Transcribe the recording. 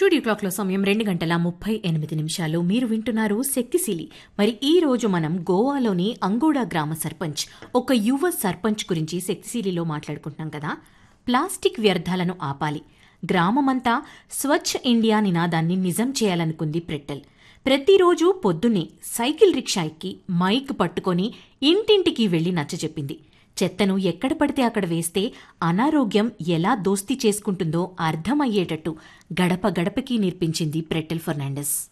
studio క్లాక్లో సమయం రెండు గంటల ముప్పై ఎనిమిది నిమిషాలు మీరు వింటున్నారు శక్తిశీలి మరి ఈ రోజు మనం గోవాలోని అంగూడా గ్రామ సర్పంచ్ ఒక యువ సర్పంచ్ గురించి శక్తిశీలిలో మాట్లాడుకుంటున్నాం కదా ప్లాస్టిక్ వ్యర్థాలను ఆపాలి గ్రామమంతా స్వచ్ఛ ఇండియా నినాదాన్ని నిజం చేయాలనుకుంది ప్రెట్టెల్ ప్రతిరోజు పొద్దున్నే సైకిల్ రిక్షా ఎక్కి మైక్ పట్టుకొని ఇంటింటికి వెళ్లి నచ్చజెప్పింది చెత్తను ఎక్కడ పడితే అక్కడ వేస్తే అనారోగ్యం ఎలా దోస్తీ చేసుకుంటుందో అర్థమయ్యేటట్టు గడప గడపకి నేర్పించింది ప్రెట్టెల్ ఫెర్నాండెస్